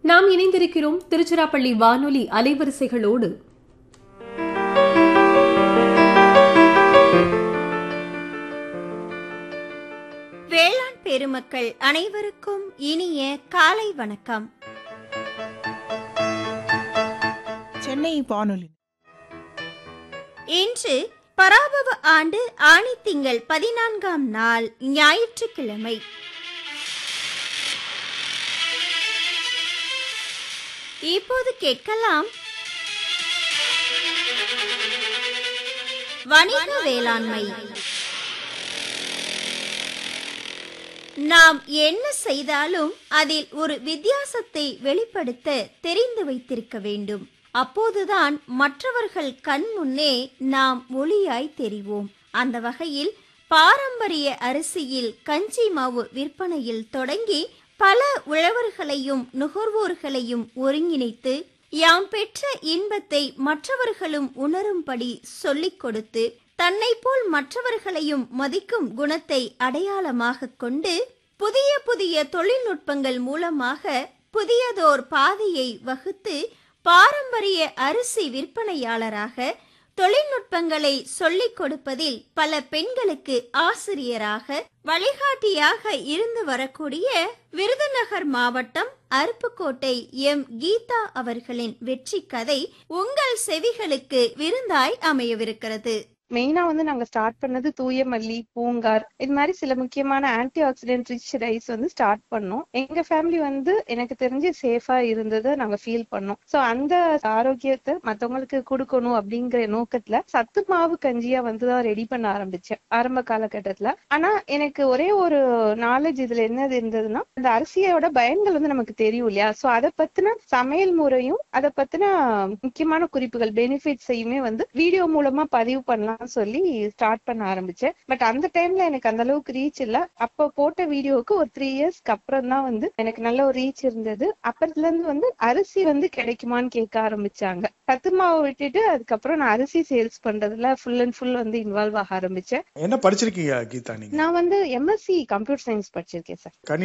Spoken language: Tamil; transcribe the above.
நாம் இணைந்திருக்கிறோம் திருச்சிராப்பள்ளி வானொலி அலைவரிசைகளோடு வேளாண் பெருமக்கள் அனைவருக்கும் இனிய காலை வணக்கம் சென்னை வானொலி இன்று பராபவ ஆண்டு ஆணி திங்கள் பதினான்காம் நாள் ஞாயிற்றுக்கிழமை இப்போது கேட்கலாம் வணிக வேளாண்மை நாம் என்ன செய்தாலும் அதில் ஒரு வித்தியாசத்தை வெளிப்படுத்த தெரிந்து வைத்திருக்க வேண்டும் அப்போதுதான் மற்றவர்கள் கண் முன்னே நாம் ஒளியாய் தெரிவோம் அந்த வகையில் பாரம்பரிய அரிசியில் கஞ்சி மாவு விற்பனையில் தொடங்கி பல உழவர்களையும் நுகர்வோர்களையும் ஒருங்கிணைத்து யாம் பெற்ற இன்பத்தை மற்றவர்களும் உணரும்படி சொல்லிக் கொடுத்து தன்னை போல் மற்றவர்களையும் மதிக்கும் குணத்தை அடையாளமாக கொண்டு புதிய புதிய தொழில்நுட்பங்கள் மூலமாக புதியதோர் பாதையை வகுத்து பாரம்பரிய அரிசி விற்பனையாளராக தொழில்நுட்பங்களை சொல்லிக் கொடுப்பதில் பல பெண்களுக்கு ஆசிரியராக வழிகாட்டியாக இருந்து வரக்கூடிய விருதுநகர் மாவட்டம் அருப்புக்கோட்டை எம் கீதா அவர்களின் வெற்றி கதை உங்கள் செவிகளுக்கு விருந்தாய் அமையவிருக்கிறது மெயினா வந்து நாங்க ஸ்டார்ட் பண்ணது தூய மல்லி பூங்கார் இது மாதிரி சில முக்கியமான ஆன்டி ஆக்சிடென்ட் ரிச் ரைஸ் வந்து ஸ்டார்ட் பண்ணோம் எங்க ஃபேமிலி வந்து எனக்கு தெரிஞ்சு சேஃபா இருந்ததை நாங்க ஃபீல் பண்ணோம் சோ அந்த ஆரோக்கியத்தை மத்தவங்களுக்கு கொடுக்கணும் அப்படிங்கிற நோக்கத்துல சத்து மாவு கஞ்சியா வந்து தான் ரெடி பண்ண ஆரம்பிச்சேன் ஆரம்ப காலகட்டத்துல ஆனா எனக்கு ஒரே ஒரு நாலேஜ் இதுல என்னது இருந்ததுன்னா இந்த அரிசியோட பயன்கள் வந்து நமக்கு தெரியும் இல்லையா சோ அதை பத்தின சமையல் முறையும் அதை பத்தின முக்கியமான குறிப்புகள் பெனிஃபிட்ஸையுமே வந்து வீடியோ மூலமா பதிவு பண்ணலாம் சொல்லி ஸ்டார்ட் பண்ண ஆரம்பிச்சேன் பட் அந்த டைம்ல எனக்கு அந்த அளவுக்கு ரீச் இல்ல அப்ப போட்ட வீடியோவுக்கு ஒரு த்ரீ இயர்ஸ்க்கு அப்புறம் தான் வந்து எனக்கு நல்ல ஒரு ரீச் இருந்தது அப்புறத்துல இருந்து வந்து அரிசி வந்து கிடைக்குமான்னு கேட்க ஆரம்பிச்சாங்க சத்து மாவு விட்டுட்டு அதுக்கப்புறம் நான் அரிசி சேல்ஸ் பண்றதுல ஃபுல் அண்ட் ஃபுல் வந்து இன்வால்வ் ஆக ஆரம்பிச்சேன் என்ன படிச்சிருக்கீங்க கீதா நீங்க நான் வந்து எம்எஸ்சி கம்ப்யூட்டர் சயின்ஸ் படிச்சிருக்கேன் சார்